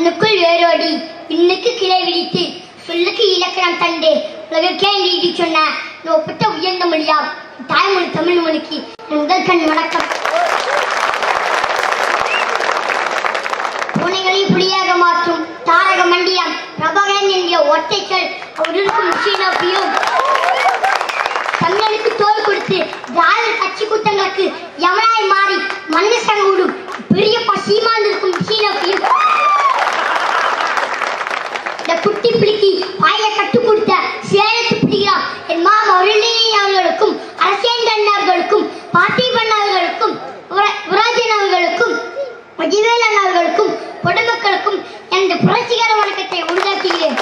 மண்ணுக்குள் வேரோடி விண்ணுக்கு கிளை விரித்து சொல்லுக்கு இலக்கணம் தந்து உலகிற்கே நீதி சொன்ன இந்த ஒப்பற்ற உயர்ந்த மொழியாம் தாய்மொழி தமிழ் மொழிக்கு என் முதல் கண் வணக்கம் பூனைகளை புலியாக மாற்றும் தாரக மண்டியம் பிரபகன் என்கிற ஒற்றைகள் அவர்களுக்கும் சீனோப்பியும் தமிழனுக்கு தோல் கொடுத்து திராவிட கட்சி கூட்டங்களுக்கு யமனாய் மாறி மண்ணு சங்கூடும் பெரிய பசிமான் இருக்கும் சீனோப்பியும் இந்த குட்டி பிள்ளைக்கு வாயில கட்டு கொடுத்த சேலத்து பிடிக்கிறா என் மா முரளி அவர்களுக்கும் அரசியல் அவர்களுக்கும் பார்த்திபன் அவர்களுக்கும் உர- உராஜன் அவர்களுக்கும் விஜயவேலன் அவர்களுக்கும் பொதுமக்களுக்கும் எனது புரட்சிகர வணக்கத்தை உண்டாக்குகிறேன்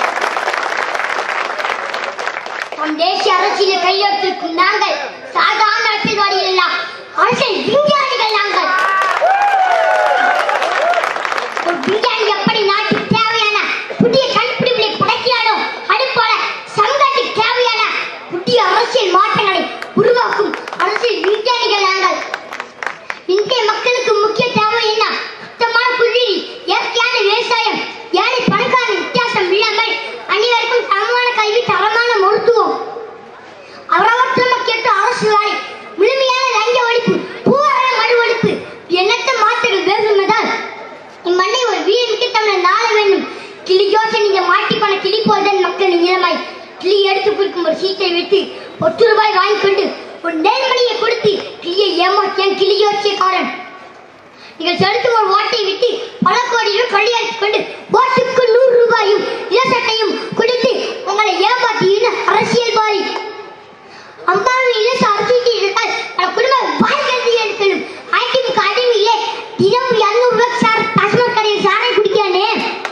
நம் தேசிய அரசியல் கையெழுத்திருக்கும் நாங்கள் சாதாரண அரசியல்வாதிகள் அல்ல அரசியல் விஞ்ஞானிகள் நாங்கள் ஒரு விஞ்ஞானி எப்படி நாட்டுக்கு தேவையான புதிய கண்டுபிடிப்புகளை படைக்கிறானோ அதுபோல சமூகத்துக்கு தேவையான புதிய அரசியல் மாற்றங்களை உருவாக்கும் அரசியல் விஞ்ஞானிகள் நாங்கள் இந்திய மக்களுக்கு முக்கிய தேவை என்ன சுத்தமான குடிநீர் இயற்கையான விவசாயம் ஏழை பணக்கார வித்தியாசம் இல்லாமல் அனைவருக்கும் சமமான கல்வி தரமான மருத்துவம் அவரவற்றை கேட்டு அரசு வேலை முழுமையான லஞ்ச ஒழிப்பு பூரண மறு ஒழிப்பு எண்ணற்ற மாற்றங்கள் வேண்டும் என்றால் இம்மண்ணை ஒரு வீரமிக்க தமிழர் நாள வேண்டும் கிளி யோசனை நீங்க மாட்டிக்கொண்ட கிளி போல்தான் மக்களின் நிலைமை கிளி எடுத்து கொடுக்கும் ஒரு சீட்டை விட்டு ஒத்து ரூபாய் வாங்கி கொண்டு ஒரு நேர்மணியை கொடுத்து கிளியை ஏமாற்றியான் கிளி யோசியக்காரன் நீங்கள் செலுத்தும் ஒரு ஓட்டை விட்டு பல கோடியும் கொள்ளையடித்துக் கொண்டு ஓட்டுக்கு நூறு ரூபாயும் இலசட்டையும் கொடுத்து உங்களை ஏமாற்றின அரசியல்வாதி அம்மாவின் இலச அரசியல் இருந்தால் பல குடும்பம் வாழ்கிறது இருக்கணும் அதிமுக அடிமையிலே தினம் இரநூறு ரூபாய் சார் டாஸ்மாக் கடையில் சாரை குடிக்கானே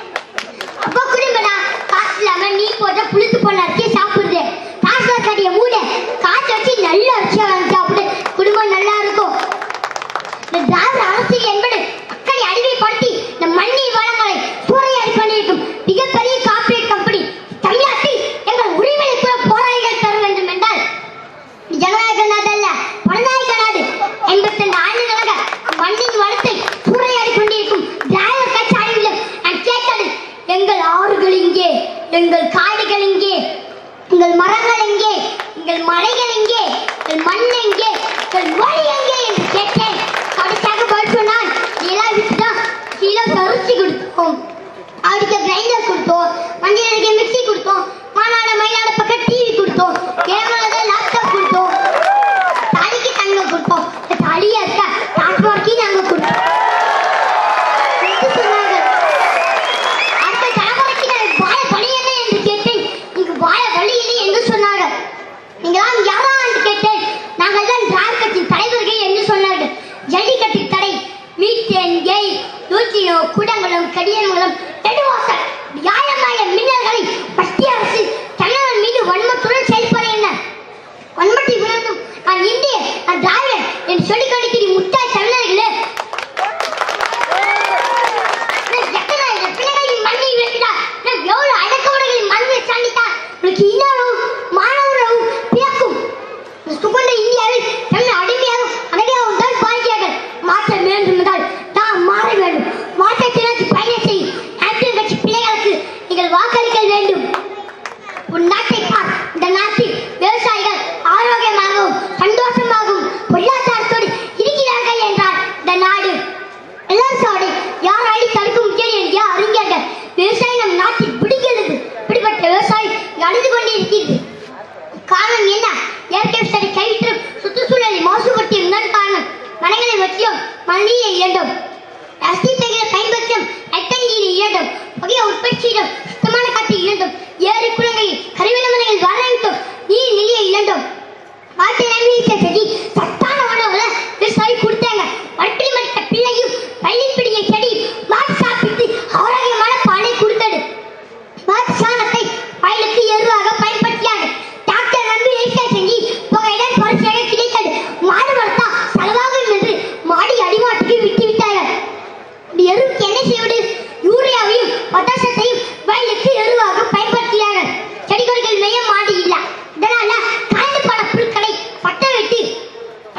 அப்பா குடும்படா காசு இல்லாம நீ போட்ட புளித்து போன அரிசியை சாப்பிடுது டாஸ்மாக் கடையை மூட காசு வச்சு நல்ல அரிசியா வாங்கி சாப்பிடு குடும்பம் நல்லா இருக்கும் இந்த திராவிட அரசியல் என்பது மக்களை அடிமைப்படுத்தி இந்த மண்ணின் வளங்களை சூறையாடி கொண்டிருக்கும் மிகப்பெரிய கார்ப்பரேட் கம்பெனி தமிழ்நாட்டில் எங்கள் உரிமையை கூட போராளிகள் தர வேண்டும் என்றால் ஜனநாயக நாடு அல்ல பணநாயக நாடு எண்பத்தி ரெண்டு ஆண்டுகளாக மண்ணின் வளத்தை சூறையாடி கொண்டிருக்கும் திராவிட கட்சி ஆய்விலும் நான் கேட்டது எங்கள் ஆறுகள் இங்கே எங்கள் காடுகள் இங்கே எங்கள் மரங்கள் எங்கே எங்கள் மலைகள் எங்கே எங்கள் மண் எங்கே எங்கள் மொழி எங்கே என்று கேட்டேன் கடைசியாக பதில் சொன்னான் எல்லாம் விட்டுதான் கிலோ அரிசி கொடுத்தோம் அவருக்கு கிரைண்டர் கொடுத்தோம் மஞ்சளுக்கு மிக்ஸி கொடுத்தோம் மாநாட மயிலாட பக்கம் டிவி கொடுத்தோம் கேமரா லேப்டாப் கொடுத்தோம் தாலிக்கு தங்கம் கொடுத்தோம் தாலியா இருக்க டாஸ்மார்க்கி நாங்க கொடுத்தோம் என்று சொன்னார்கள் அடுத்த தலைமுறைக்கு நான் வாழ வழி என்ன என்று கேட்டேன் இங்கு வாழ வழி இல்லை என்று சொன்னார்கள் நீங்களாம் யாரா என்று கேட்டேன் நாங்கள் தான் திராவிட கட்சியின் தலைவர்கள் என்று சொன்னார்கள் ஜல்லிக்கட்டு தடை மீத்தேன் கெய் நூற்றி கூடங்களும் கடியங்களும் நெடுவாசல் நியாயമായ மின்னல்களை மத்திய அரசு தமிழர் மீது வன்மத்துடன் செயல்பட என்ன வன்மத்தை விரோதம் நான் இந்திய நான் திராவிடன் என்று சொல்லிக் கொடுக்கிற முட்டாய் தமிழர்களே நான் எத்தனை பிள்ளைகளின் மண்ணை விளக்கிட்டா நான் எவ்வளவு அடக்கவர்களின் மண்ணை சாண்டித்தா உனக்கு இன்னும் மாணவரும் பிறக்கும் இந்த சுகந்த இந்தியாவில் தமிழ் அடிமையாகவும் அழகாகவும் தான் வாழ்கிறார்கள் மாற்ற வேண்டும் என்றால் நாம் மாற வேண்டும் மாற்றத்தினருக்கு பயணம் செய்யும் நாட்டின் கட்சி பிள்ளைகளுக்கு நீங்கள் வாக்களிக்க வேண்டும் உன் நாட்டை பார் இந்த நாட்டில் விவசாயிகள் ஆரோக்கியமாகவும் சந்தோஷமாகவும் பொருளாதாரத்தோடு இருக்கிறார்கள் என்றால் இந்த நாடு இளசோடு யார் அழி தடுக்க முடியாது என்கிற அறிஞர்கள் விவசாயம் நம் நாட்டில் பிடிக்கிறது இப்படிப்பட்ட விவசாயம் இங்கு அழிந்து கொண்டே இருக்கிறது காரணம் என்ன இயற்கை விவசாயத்தை கைவிட்டு சுற்றுச்சூழலை மாசுபடுத்திய முதல் காரணம் மரங்களை வச்சியும் மண்ணியை இழந்தோம் ரசிப்பைகளை பயன்படுத்தும் எத்தங்கியை இழந்தோம் புதிய உற்பத்தியிடம் சுத்தமான காற்றை இழந்தோம் ஏறு குளங்களில் கருவில மலைகள் வரவிட்டோம் நீர் நிலையை இழந்தோம் மாட்டு நம்பிக்கை செடி சத்தான உணவுல விவசாயி கொடுத்தாங்க வட்டில் மடித்த பிள்ளையும் பள்ளிப்பிடியை செடி மாட்டு சாப்பிட்டு ஆரோக்கியமான பாலை கொடுத்தது மாட்டு சாணத்தை வயலுக்கு எருவாக பயன்படுத்தியாங்க டாக்டர் நம்பி இயற்கை செஞ்சு புகையிடம் பரிசாக கிடைத்தது மாடு வளர்த்தா செலவாகும் என்று மாடி அடிமாட்டுக்கு விட்டு விட்டார்கள் இந்த எருவுக்கு என்ன செய்வது யூரியாவையும் பொட்டாசத்தையும் வயலுக்கு எருவாக பயன்படுத்தினார்கள் செடி கொடிகள் மேய மாடு இல்ல இதனால காய்ந்து போன புற்களை பட்ட வெட்டி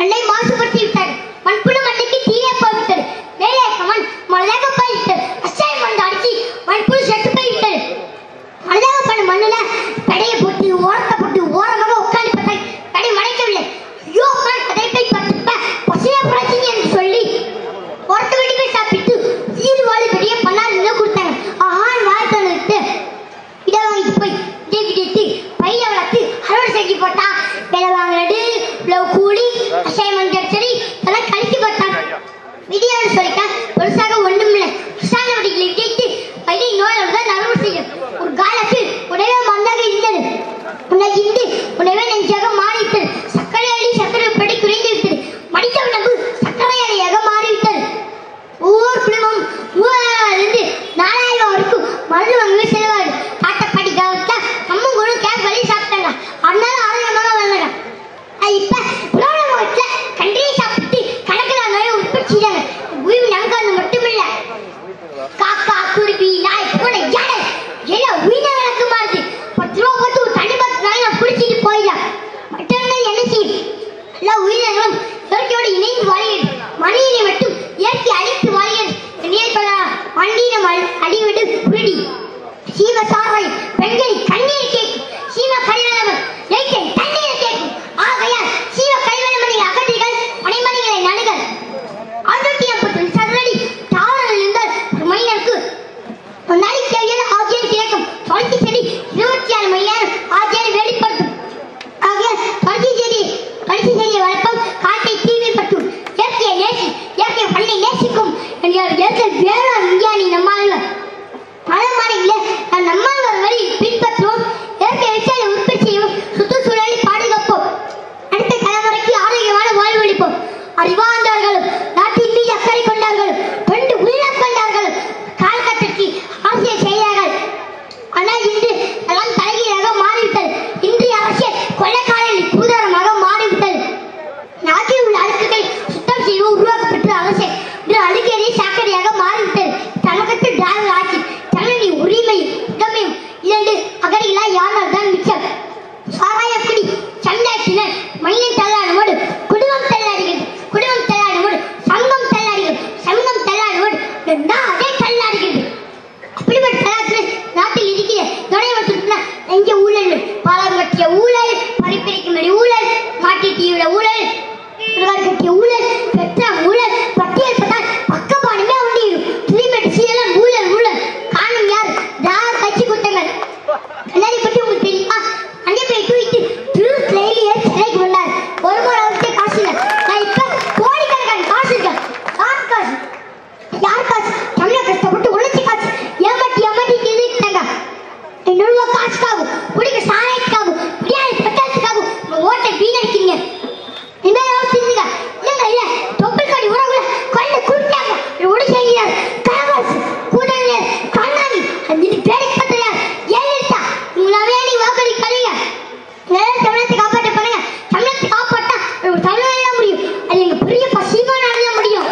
கொண்டார்களும் நாட்டின் மீது அக்கறை கொண்டார்களும் தொண்டு உள்ளம் கொண்டார்களும் காலகட்டத்தில் அரசியல் செய்தார்கள் ஆனால் இன்று எல்லாம் தலைகீழாக மாறிவிட்டது இன்றைய அரசியல் கொள்ளைக்காரர்களின் பூதாரமாக மாறிவிட்டது நாட்டில் உள்ள அழுக்குகளை சுத்தம் செய்ய உருவாக்கப்பட்ட அரசியல் இன்று அழுக்கேறி சாக்கடையாக மாறிவிட்டது தமிழகத்தில் டிராவிட ஆட்சி தமிழின் உரிமையும் உடமையும் இரண்டு அகடிகளா யாரால் தான் மிச்சம் சாராயக்குடி சமுதாயத்தினர் மண்ணின் தள்ளாடுவோடு குடும்பம் தள்ளாடுகிறது குடும்பம் தள்ளாடுவோடு சங்கம் தள்ளாடுகிறது சங்கம் தள்ளாடுவோடு இந்த நாடே தள்ளாடுகிறது அப்படிப்பட்ட தளத்தில் நாட்டில் இருக்கிற நுழைவதற்குள்ள நெஞ்ச ஊழல்கள் பாலம் கட்டிய ஊழல் படிப்பிடிக்கும் ஊழல் மாட்டி தீவிர ஊழல் பிரகார் கட்டிய ஊழல் பெற்ற ஊழல் பட்டியல் பட்டால் பக்கபாடுமே ஒன்றியும் திரும்பி சீரன் ஊழல் ஊழல் காரணம் யார் யார் கட்சி கூட்டங்கள் கண்ணாடி பற்றி உங்களுக்கு தெரியுமா அங்கே போய் தூக்கிட்டு திரு லைலியே சிலைக்கு வந்தார் ஒரு முறை அவர்கிட்ட காசு இல்லை நான் இப்ப கோடிக்கணக்கான காசு இருக்கேன் யார் காசு யார் காசு தமிழக கஷ்டப்பட்டு உழைச்சி காசு ஏமாட்டி ஏமாட்டி தெரிவித்தாங்க என்னோட காசுக்காகும் குடிக்க சாராயத்துக்காகும் பிரியாணி பட்டாளத்துக்காகும் உங்க ஓட்டை வீணடிக்கிறீங்க என்ன யோசிச்சுங்க இல்லைங்க இல்ல தொப்பில் கடி உறவுல கொண்டு கூட்டாங்க ஒடி செய்கிறார் கலவாசு கூட்டணியர் கண்ணாடி அந்த பேருக்கு பத்திரியார் ஜெயலலிதா உங்களாவே நீ வாக்களிக்காதீங்க நல்ல தமிழத்தை காப்பாற்ற பண்ணுங்க தமிழத்தை காப்பாற்றா தமிழ் முடியும் அது எங்க பெரிய பசிமா நடந்த முடியும்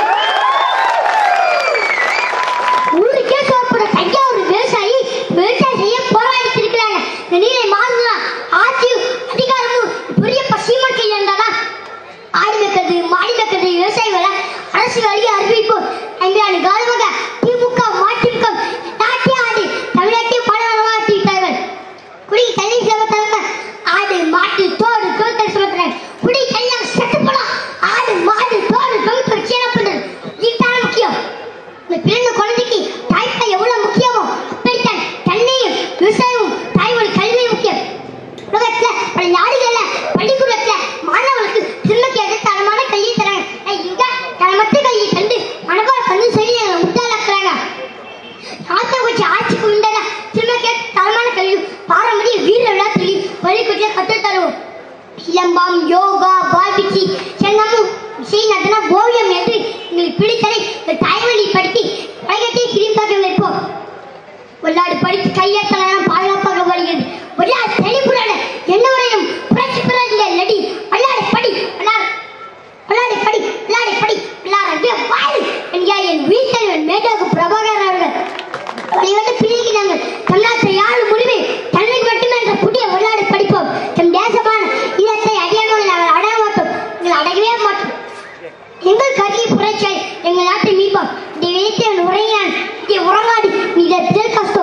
ஊருக்கே சோப்புற கையா ஒரு விவசாயி விவசாயம் செய்ய போராடிட்டு இருக்கிறாங்க இந்த நீரை மாறலாம் ஆட்சியும் அதிகாரமும் பெரிய பசிமா கையாண்டாதான் ஆடி வைக்கிறது மாடி வைக்கிறது விவசாய வேலை அரசு வேலையை அறிவிப்போம் ஐந்தாண்டு காலமாக திமுக மாற்றிருக்க நாட்டை ஆடி தமிழ்நாட்டை பல நலமாற்றி விட்டார்கள் குடி தண்ணி சுமத்துறாங்க ஆடு மாட்டு தோடு தோத்தல் சுமத்துறாங்க குடி தண்ணி செத்து போலாம் ஆடு மாடு தோடு தோத்து பிரச்சனை பண்றது இதுதான் முக்கியம் இந்த பிறந்த குழந்தைக்கு தாய்ப்பால் எவ்வளவு முக்கியமோ அப்படித்தான் தண்ணியும் விவசாயமும் தாய்மொழி கல்வியும் முக்கியம் உலகத்துல பல நாடுகள்ல பள்ளிக்கூடத்துல மாணவர்களுக்கு திரும்ப ஏற்ற தரமான கல்வி தராங்க ஆனா இங்க தரமற்ற கல்வியை தந்து மனபாட பண்ணு சொல்லி எங்களை முட்டாளாக்குறாங்க ஆத்தங்குச்சி ஆட்சிக்கு முந்தன திரும்ப கேட்ட தரமான கல்வி பாரம்பரிய வீர விழாக்களி பள்ளிக்கூடத்தில் கற்றுத் தருவோம் சிலம்பம் யோகா பாபிச்சி சென்னமும் இசை நடன ஓவியம் என்று எங்களுக்கு பிடித்ததை இந்த தாய்மொழி படித்து உலகத்தை திரும்பாக வைப்போம் விளையாடு படித்து கையெழுத்தலாம் பாதுகாப்பாக வருகிறது விளையாடு தெளிப்புறான என்ன வரையும் புரட்சி பிறந்த லடி விளையாடு படி விளையாடு விளையாடு படி விளையாடு படி விளையாடு வாழு என்கிற என் வீட்டில் மேட்டாக்கு பிரபாகர் அவர்கள் அதை வந்து பிரிக்கிறாங்க தமிழ்நாட்டை யாழ் முடிவு தன்னை மட்டுமே என்ற புதிய விளையாடு படிப்போம் தம் தேசமான ஈழத்தை அடியாமல் நாங்கள் அடைய மாட்டோம் எங்கள் அடையவே மாட்டோம் எங்கள் கட்சி புரட்சியை எங்கள் நாட்டை மீட்போம் இதை வைத்து உரையான் இதை உறங்காடி நீ இதற்கு கஷ்டம்